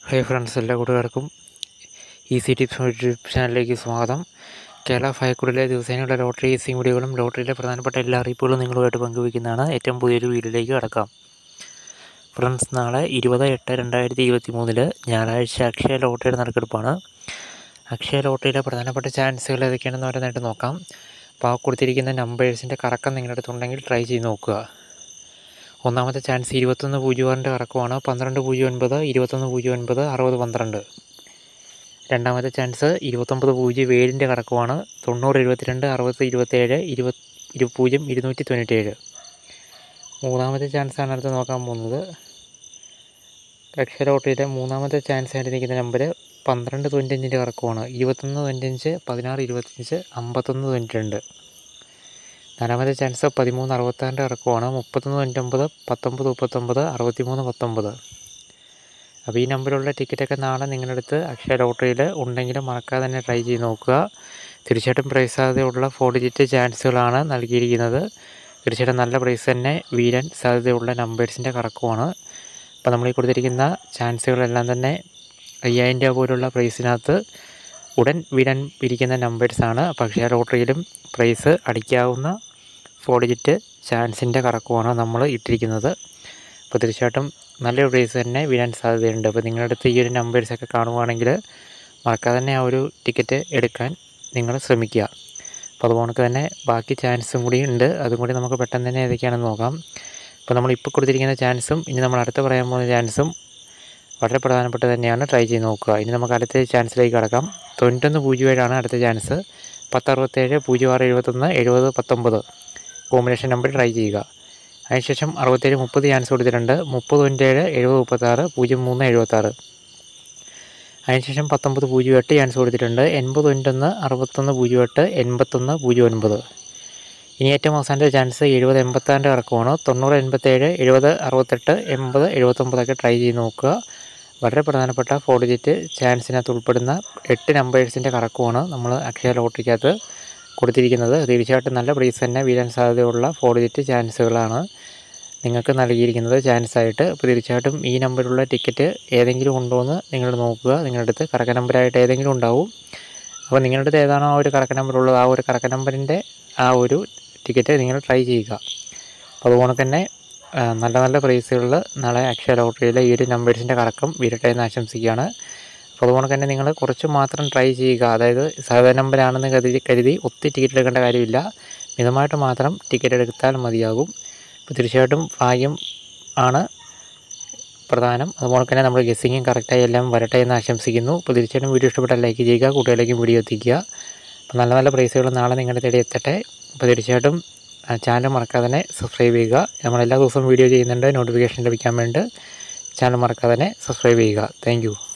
hi friends എല്ലാ കൂട്ടുകാർക്കും easy tips YouTube ചാനലിലേക്ക് സ്വാഗതം കേരള ഫയക്കുടിലെ ദിവസേനയുള്ള ലോട്ടറി ഈസിങ് വീഡിയോകളും ലോട്ടറിയിലെ പ്രധാനപ്പെട്ട എല്ലാ അറിയിപ്പുകളും നിങ്ങളുമായിട്ട് പങ്കുവയ്ക്കുന്നതാണ് ഏറ്റവും പുതിയൊരു വീഡിയോയിലേക്ക് കടക്കാം ഫ്രണ്ട്സ് നാളെ ഇരുപത് എട്ട് രണ്ടായിരത്തി ഇരുപത്തി മൂന്നില് ഞായറാഴ്ച അക്ഷയ ലോട്ടറിയുടെ നറുക്കെടുപ്പാണ് അക്ഷയ ലോട്ടറിയിലെ പ്രധാനപ്പെട്ട ചാൻസുകൾ ഏതൊക്കെയാണെന്ന് ഓരോന്നായിട്ട് നോക്കാം അപ്പോൾ ആ കൊടുത്തിരിക്കുന്ന നമ്പേഴ്സിൻ്റെ കറക്കം നിങ്ങളുടെ അടുത്തുണ്ടെങ്കിൽ ട്രൈ ചെയ്ത് നോക്കുക ഒന്നാമത്തെ ചാൻസ് ഇരുപത്തൊന്ന് പൂജ്യം ആറിൻ്റെ കറക്കമാണ് പന്ത്രണ്ട് പൂജ്യം ഒൻപത് ഇരുപത്തൊന്ന് പൂജ്യം ഒൻപത് അറുപത് പന്ത്രണ്ട് രണ്ടാമത്തെ ചാൻസ് ഇരുപത്തൊമ്പത് പൂജ്യം ഏഴിൻ്റെ കറക്കമാണ് തൊണ്ണൂറ് എഴുപത്തിരണ്ട് അറുപത് ഇരുപത്തേഴ് ഇരുപത് ഇരു പൂജ്യം ഇരുന്നൂറ്റി തൊണ്ണൂറ്റേഴ് മൂന്നാമത്തെ ചാൻസാണ് അടുത്ത് നോക്കാൻ പോകുന്നത് അക്ഷര ലോട്ടറിയുടെ മൂന്നാമത്തെ ചാൻസ് ആയിട്ട് നിൽക്കുന്ന നമ്പർ പന്ത്രണ്ട് തൊണ്ണൂറ്റഞ്ചിൻ്റെ കറക്കമാണ് ഇരുപത്തൊന്ന് തൊണ്ണൂറ്റഞ്ച് പതിനാറ് ഇരുപത്തഞ്ച് അമ്പത്തൊന്ന് തൊണ്ണൂറ്റി രണ്ട് നാലാമത്തെ ചാൻസ് പതിമൂന്ന് അറുപത്താറിൻ്റെ ഇറക്കമാണ് മുപ്പത്തൊന്ന് തൊണ്ണൂറ്റൊമ്പത് പത്തൊമ്പത് മുപ്പത്തൊമ്പത് അറുപത്തിമൂന്ന് പത്തൊമ്പത് അപ്പോൾ ഈ നമ്പറിലുള്ള ടിക്കറ്റൊക്കെ നാളെ നിങ്ങളുടെ അടുത്ത് അക്ഷയ ലോട്ടറിയിൽ ഉണ്ടെങ്കിൽ മറക്കാതെ തന്നെ ട്രൈ ചെയ്ത് നോക്കുക തീർച്ചയായിട്ടും പ്രൈസ് സാധ്യതയുള്ള ഫോർ ഡിജിറ്റ് ചാൻസുകളാണ് നൽകിയിരിക്കുന്നത് തീർച്ചയായിട്ടും നല്ല പ്രൈസ് തന്നെ വീഴാൻ സാധ്യതയുള്ള നമ്പേഴ്സിൻ്റെ കറക്കമാണ് അപ്പോൾ നമ്മൾ ഈ കൊടുത്തിരിക്കുന്ന ചാൻസുകളെല്ലാം തന്നെ അയ്യായിരം രൂപ പോലുള്ള പ്രൈസിനകത്ത് ഉടൻ വീഴാൻ ഇരിക്കുന്ന നമ്പേഴ്സാണ് പക്ഷേ ആ ലോട്ടറിയിലും പ്രൈസ് അടിക്കാവുന്ന ഫോർ ഡിജിറ്റ് ചാൻസിൻ്റെ കറക്കമാണ് നമ്മൾ ഇട്ടിരിക്കുന്നത് അപ്പോൾ തീർച്ചയായിട്ടും നല്ലൊരു പ്രൈസ് തന്നെ വീഴാൻ സാധ്യതയുണ്ട് അപ്പോൾ നിങ്ങളുടെ അടുത്ത് ഈ ഒരു നമ്പേഴ്സൊക്കെ കാണുവാണെങ്കിൽ മറക്കാതെ തന്നെ ആ ഒരു ടിക്കറ്റ് എടുക്കാൻ നിങ്ങൾ ശ്രമിക്കുക അപ്പോൾ അതുപോലെ തന്നെ ബാക്കി ചാൻസും കൂടി ഉണ്ട് അതും കൂടി നമുക്ക് പെട്ടെന്ന് തന്നെ ഏതൊക്കെയാണെന്ന് നോക്കാം അപ്പോൾ നമ്മൾ ഇപ്പോൾ കൊടുത്തിരിക്കുന്ന ചാൻസും ഇനി നമ്മൾ അടുത്ത് പറയാൻ പോകുന്ന ചാൻസും വളരെ പ്രധാനപ്പെട്ട തന്നെയാണ് ട്രൈ ചെയ്ത് നോക്കുക ഇനി നമുക്ക് അടുത്ത ചാൻസിലേക്ക് കടക്കാം തൊണ്ണൂറ്റൊന്ന് പൂജ്യം ഏഴാണ് അടുത്ത ചാൻസ് പത്തറുപത്തേഴ് പൂജ്യം ആറ് എഴുപത്തൊന്ന് എഴുപത് പത്തൊമ്പത് കോമ്പിനേഷൻ നമ്പർ ട്രൈ ചെയ്യുക അതിനുശേഷം അറുപത്തേഴ് മുപ്പത് ചാൻസ് കൊടുത്തിട്ടുണ്ട് മുപ്പത് തൊണ്ണൂറ്റേഴ് എഴുപത് മുപ്പത്താറ് പൂജ്യം മൂന്ന് എഴുപത്താറ് അതിനുശേഷം പത്തൊമ്പത് പൂജ്യം എട്ട് ചാൻസ് കൊടുത്തിട്ടുണ്ട് എൺപത് തൊണ്ണൂറ്റൊന്ന് അറുപത്തൊന്ന് പൂജ്യം എട്ട് എൺപത്തൊന്ന് പൂജ്യം ഒൻപത് ഇനി ഏറ്റവും അവസാനത്തെ ചാൻസ് എഴുപത് എൺപത്താറിൻ്റെ ഇറക്കമാണ് തൊണ്ണൂറ് എൺപത്തേഴ് എഴുപത് അറുപത്തെട്ട് എൺപത് എഴുപത്തൊമ്പതൊക്കെ ട്രൈ ചെയ്ത് നോക്കുക വളരെ പ്രധാനപ്പെട്ട ഫോർ ഡിജിറ്റ് ചാൻസിനകത്ത് ഉൾപ്പെടുന്ന എട്ട് നമ്പേഴ്സിൻ്റെ കറക്കമാണ് നമ്മൾ അക്ഷയ ലോട്ടറിക്കകത്ത് കൊടുത്തിരിക്കുന്നത് തീർച്ചയായിട്ടും നല്ല പ്രൈസ് തന്നെ വീഴാൻ സാധ്യതയുള്ള ഫോർ ഡിജിറ്റ് ചാൻസുകളാണ് നിങ്ങൾക്ക് നൽകിയിരിക്കുന്നത് ചാൻസായിട്ട് അപ്പോൾ തീർച്ചയായിട്ടും ഈ നമ്പറിലുള്ള ടിക്കറ്റ് ഏതെങ്കിലും ഉണ്ടോ എന്ന് നിങ്ങൾ നോക്കുക നിങ്ങളുടെ അടുത്ത് കറക്ക നമ്പറായിട്ട് ഏതെങ്കിലും ഉണ്ടാവും അപ്പോൾ നിങ്ങളുടെ അടുത്ത് ഏതാണോ ആ ഒരു കറക്ക നമ്പർ ഉള്ളത് ആ ഒരു കറക്ക നമ്പറിൻ്റെ ആ ഒരു ടിക്കറ്റ് നിങ്ങൾ ട്രൈ ചെയ്യുക അപ്പോൾ അതുപോലെ തന്നെ നല്ല നല്ല പ്രൈസുകളിൽ നാളെ അക്ഷയ ലോട്ടറിയിലെ ഈ ഒരു നമ്പേഴ്സിൻ്റെ കറക്കം വീരട്ടെ എന്ന് ആശംസിക്കുകയാണ് അപ്പോൾ അതുപോലെ തന്നെ നിങ്ങൾ കുറച്ച് മാത്രം ട്രൈ ചെയ്യുക അതായത് സാധാരണ നമ്പറാണെന്ന് കരുതി കരുതി ഒത്തിരി ടിക്കറ്റ് എടുക്കേണ്ട കാര്യമില്ല മിതമായിട്ട് മാത്രം ടിക്കറ്റ് എടുത്താൽ മതിയാകും അപ്പോൾ തീർച്ചയായിട്ടും ഭാഗ്യം ആണ് പ്രധാനം അതുപോലെ തന്നെ നമ്മുടെ ഗസ്സിങ്ങും കറക്റ്റായി എല്ലാം വരട്ടെ എന്ന് ആശംസിക്കുന്നു അപ്പോൾ തീർച്ചയായിട്ടും വീഡിയോ ഇഷ്ടപ്പെട്ടാൽ ലൈക്ക് ചെയ്യുക കൂട്ടുകാരിലേക്കും വീഡിയോ എത്തിക്കുക അപ്പോൾ നല്ല നല്ല പ്രൈസുകൾ നാളെ നിങ്ങളുടെ തേടി എത്തട്ടെ അപ്പോൾ തീർച്ചയായിട്ടും ചാനൽ മറക്കാതെ തന്നെ സബ്സ്ക്രൈബ് ചെയ്യുക നമ്മൾ എല്ലാ ദിവസവും വീഡിയോ ചെയ്യുന്നുണ്ട് നോട്ടിഫിക്കേഷൻ ലഭിക്കാൻ വേണ്ടി ചാനൽ മറക്കാതെ തന്നെ സബ്സ്ക്രൈബ് ചെയ്യുക താങ്ക്